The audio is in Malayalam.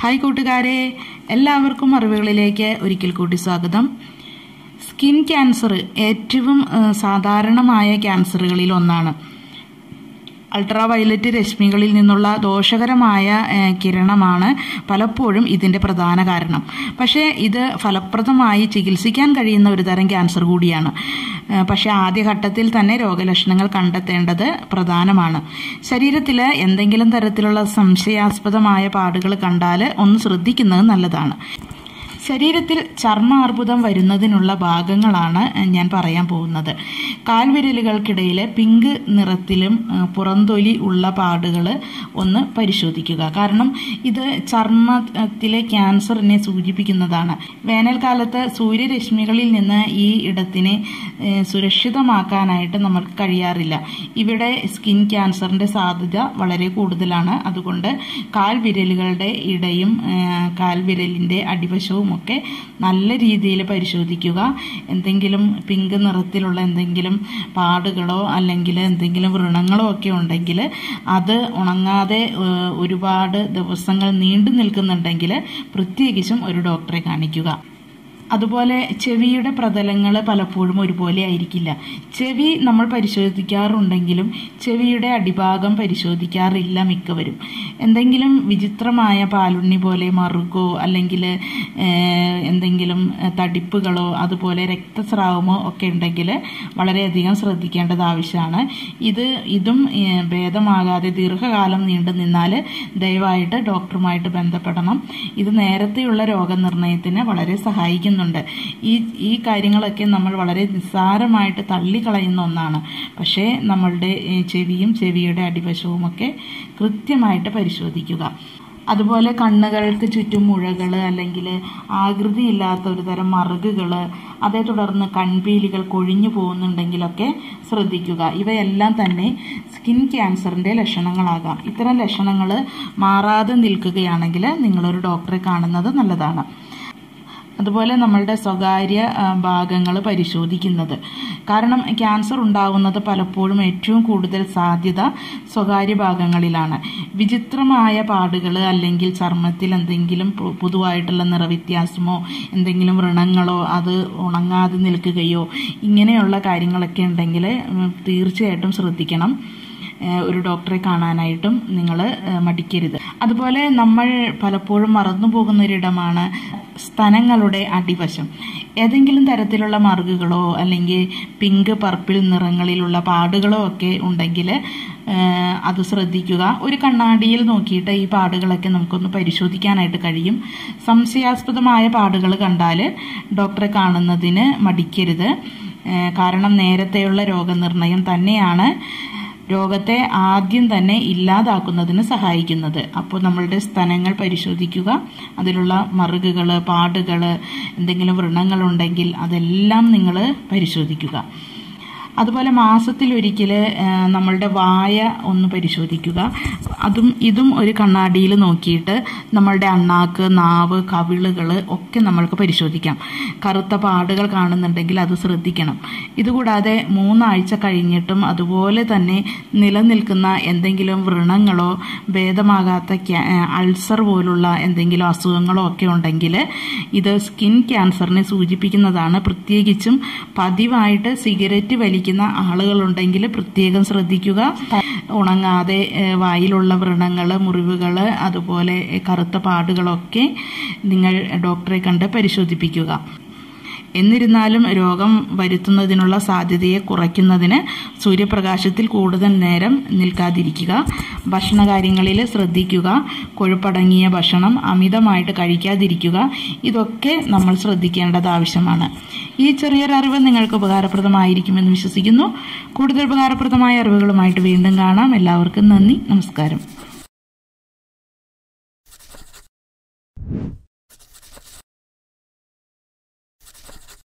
ഹായ് കൂട്ടുകാരെ എല്ലാവർക്കും അറിവുകളിലേക്ക് ഒരിക്കൽ കൂടി സ്വാഗതം സ്കിൻ ക്യാൻസർ ഏറ്റവും ആ, സാധാരണമായ ക്യാൻസറുകളിൽ ഒന്നാണ് അൾട്രാ വയലറ്റ് രശ്മികളിൽ നിന്നുള്ള ദോഷകരമായ ആ, കിരണമാണ് പലപ്പോഴും ഇതിന്റെ പ്രധാന കാരണം പക്ഷേ ഇത് ഫലപ്രദമായി ചികിത്സിക്കാൻ കഴിയുന്ന ഒരു തരം ക്യാൻസർ കൂടിയാണ് ആ, പക്ഷേ ആദ്യഘട്ടത്തിൽ തന്നെ രോഗലക്ഷണങ്ങൾ കണ്ടെത്തേണ്ടത് പ്രധാനമാണ് ശരീരത്തിൽ എന്തെങ്കിലും തരത്തിലുള്ള സംശയാസ്പദമായ പാടുകൾ കണ്ടാൽ ഒന്ന് ശ്രദ്ധിക്കുന്നത് നല്ലതാണ് ശരീരത്തിൽ ചർമ്മാർബുദം വരുന്നതിനുള്ള ഭാഗങ്ങളാണ് ഞാൻ പറയാൻ പോകുന്നത് കാൽവിരലുകൾക്കിടയിൽ പിങ്ക് നിറത്തിലും ആ, പുറംതൊലി ഉള്ള പാടുകൾ ഒന്ന് പരിശോധിക്കുക കാരണം ഇത് ചർമ്മത്തിലെ ക്യാൻസറിനെ സൂചിപ്പിക്കുന്നതാണ് വേനൽക്കാലത്ത് സൂര്യരശ്മികളിൽ നിന്ന് ഈ ഇടത്തിനെ ഏ, സുരക്ഷിതമാക്കാനായിട്ട് നമുക്ക് കഴിയാറില്ല ഇവിടെ സ്കിൻ ക്യാൻസറിന്റെ സാധ്യത വളരെ കൂടുതലാണ് അതുകൊണ്ട് കാൽവിരലുകളുടെ ഇടയും ഏ, കാൽവിരലിന്റെ അടിവശവും ഒക്കെ നല്ല രീതിയിൽ പരിശോധിക്കുക എന്തെങ്കിലും പിങ്ക് നിറത്തിലുള്ള എന്തെങ്കിലും പാടുകളോ അല്ലെങ്കിൽ എന്തെങ്കിലും വ്രണങ്ങളോ ഒക്കെ ഉണ്ടെങ്കിൽ അത് ഉണങ്ങാതെ ഏഹ്, ഒരുപാട് ദിവസങ്ങൾ നീണ്ടു നിൽക്കുന്നുണ്ടെങ്കിൽ പ്രത്യേകിച്ചും ഒരു ഡോക്ടറെ കാണിക്കുക അതുപോലെ ചെവിയുടെ പ്രതലങ്ങൾ പലപ്പോഴും ഒരുപോലെ ആയിരിക്കില്ല ചെവി നമ്മൾ പരിശോധിക്കാറുണ്ടെങ്കിലും ചെവിയുടെ അടിഭാഗം പരിശോധിക്കാറില്ല മിക്കവരും എന്തെങ്കിലും വിചിത്രമായ പാലുണ്ണി പോലെ മറുകോ അല്ലെങ്കിൽ ഏഹ്, എന്തെങ്കിലും ഏഹ്, തടിപ്പുകളോ അതുപോലെ രക്തസ്രാവമോ ഒക്കെ ഉണ്ടെങ്കിൽ വളരെയധികം ശ്രദ്ധിക്കേണ്ടത് ആവശ്യമാണ് ഇത് ഇതും ഏഹ്, ഭേദമാകാതെ ദീർഘകാലം നീണ്ടു നിന്നാൽ ദയവായിട്ട് ഡോക്ടറുമായിട്ട് ബന്ധപ്പെടണം ഇത് നേരത്തെയുള്ള രോഗനിർണയത്തിന് വളരെ സഹായിക്കുന്നുണ്ട് ഈ ഈ കാര്യങ്ങളൊക്കെ നമ്മൾ വളരെ നിസ്സാരമായിട്ട് തള്ളിക്കളയുന്ന ഒന്നാണ് പക്ഷേ നമ്മളുടെ ഏ, ചെവിയും ചെവിയുടെ അടിവശവും ഒക്കെ കൃത്യമായിട്ട് പരിശോധിക്കുക അതുപോലെ കണ്ണുകൾക്ക് ചുറ്റും മുഴകൾ അല്ലെങ്കിൽ ആകൃതിയില്ലാത്ത ഒരു തരം മറുകുകൾ അതേ തുടർന്ന് കൺപീലികൾ കൊഴിഞ്ഞു പോകുന്നുണ്ടെങ്കിലൊക്കെ ശ്രദ്ധിക്കുക ഇവയെല്ലാം തന്നെ സ്കിൻ ക്യാൻസറിന്റെ ലക്ഷണങ്ങളാകാം ഇത്തരം ലക്ഷണങ്ങൾ മാറാതെ നിൽക്കുകയാണെങ്കിൽ നിങ്ങളൊരു ഡോക്ടറെ കാണുന്നത് നല്ലതാണ് അതുപോലെ നമ്മളുടെ സ്വകാര്യ ഭാഗങ്ങൾ പരിശോധിക്കുന്നത് കാരണം ക്യാൻസർ ഉണ്ടാവുന്നത് പലപ്പോഴും ഏറ്റവും കൂടുതൽ സാധ്യത സ്വകാര്യ ഭാഗങ്ങളിലാണ് വിചിത്രമായ പാടുകൾ അല്ലെങ്കിൽ ചർമ്മത്തിൽ എന്തെങ്കിലും പു- പുതുവായിട്ടുള്ള നിറവ്യത്യാസമോ എന്തെങ്കിലും വ്രണങ്ങളോ അത് ഉണങ്ങാതെ നിൽക്കുകയോ ഇങ്ങനെയുള്ള കാര്യങ്ങളൊക്കെ ഉണ്ടെങ്കിൽ ഉം, തീർച്ചയായിട്ടും ശ്രദ്ധിക്കണം ഏഹ് ഒരു ഡോക്ടറെ കാണാനായിട്ടും നിങ്ങൾ മടിക്കരുത് അതുപോലെ നമ്മൾ പലപ്പോഴും മറന്നു പോകുന്ന ഒരിടമാണ് സ്തനങ്ങളുടെ അടിവശം ഏതെങ്കിലും തരത്തിലുള്ള മറുകുകളോ അല്ലെങ്കിൽ പിങ്ക് പർപ്പിൾ നിറങ്ങളിലുള്ള പാടുകളോ ഒക്കെ ഉണ്ടെങ്കിൽ ഏഹ് അത് ശ്രദ്ധിക്കുക ഒരു കണ്ണാടിയിൽ നോക്കിയിട്ട് ഈ പാടുകളൊക്കെ നമുക്കൊന്ന് പരിശോധിക്കാനായിട്ട് കഴിയും സംശയാസ്പദമായ പാടുകൾ കണ്ടാൽ ഡോക്ടറെ കാണുന്നതിന് മടിക്കരുത് ഏഹ് കാരണം നേരത്തെയുള്ള രോഗനിർണയം തന്നെയാണ് രോഗത്തെ ആദ്യം തന്നെ ഇല്ലാതാക്കുന്നതിന് സഹായിക്കുന്നത് അപ്പോൾ നമ്മളുടെ സ്തനങ്ങൾ പരിശോധിക്കുക അതിലുള്ള മറുകുകൾ പാടുകൾ എന്തെങ്കിലും വ്രണങ്ങളുണ്ടെങ്കിൽ അതെല്ലാം നിങ്ങൾ പരിശോധിക്കുക അതുപോലെ മാസത്തിൽ ഒരിക്കൽ നമ്മളുടെ വായ ഒന്ന് പരിശോധിക്കുക അതും ഇതും ഒരു കണ്ണാടിയിൽ നോക്കിയിട്ട് നമ്മളുടെ അണ്ണാക്ക് നാവ് കവിളുകൾ ഒക്കെ നമ്മൾക്ക് പരിശോധിക്കാം കറുത്ത പാടുകൾ കാണുന്നുണ്ടെങ്കിൽ അത് ശ്രദ്ധിക്കണം ഇതുകൂടാതെ മൂന്നാഴ്ച കഴിഞ്ഞിട്ടും അതുപോലെ തന്നെ നിലനിൽക്കുന്ന എന്തെങ്കിലും വ്രണങ്ങളോ ഭേദമാകാത്ത ക്യാ- ഏഹ് അൾസർ പോലുള്ള എന്തെങ്കിലും അസുഖങ്ങളോ ഒക്കെ ഉണ്ടെങ്കിൽ ഇത് സ്കിൻ ക്യാൻസറിനെ സൂചിപ്പിക്കുന്നതാണ് പ്രത്യേകിച്ചും പതിവായിട്ട് സിഗരറ്റ് വലിക്കുന്ന ആളുകളുണ്ടെങ്കിൽ പ്രത്യേകം ശ്രദ്ധിക്കുക ഉണങ്ങാതെ ഏഹ് വായിലുള്ള വ്രണങ്ങൾ മുറിവുകൾ അതുപോലെ കറുത്ത പാടുകളൊക്കെ നിങ്ങൾ ഡോക്ടറെ കണ്ട് പരിശോധിപ്പിക്കുക എന്നിരുന്നാലും രോഗം വരുത്തുന്നതിനുള്ള സാധ്യതയെ കുറയ്ക്കുന്നതിന് സൂര്യപ്രകാശത്തിൽ കൂടുതൽ നേരം നിൽക്കാതിരിക്കുക ഭക്ഷണകാര്യങ്ങളിൽ ശ്രദ്ധിക്കുക കൊഴുപ്പടങ്ങിയ ഭക്ഷണം അമിതമായിട്ട് കഴിക്കാതിരിക്കുക ഇതൊക്കെ നമ്മൾ ശ്രദ്ധിക്കേണ്ടത് ആവശ്യമാണ് ഈ ചെറിയൊരു അറിവ് നിങ്ങൾക്ക് ഉപകാരപ്രദമായിരിക്കുമെന്ന് വിശ്വസിക്കുന്നു കൂടുതൽ ഉപകാരപ്രദമായ അറിവുകളുമായിട്ട് വീണ്ടും കാണാം എല്ലാവർക്കും നന്ദി നമസ്കാരം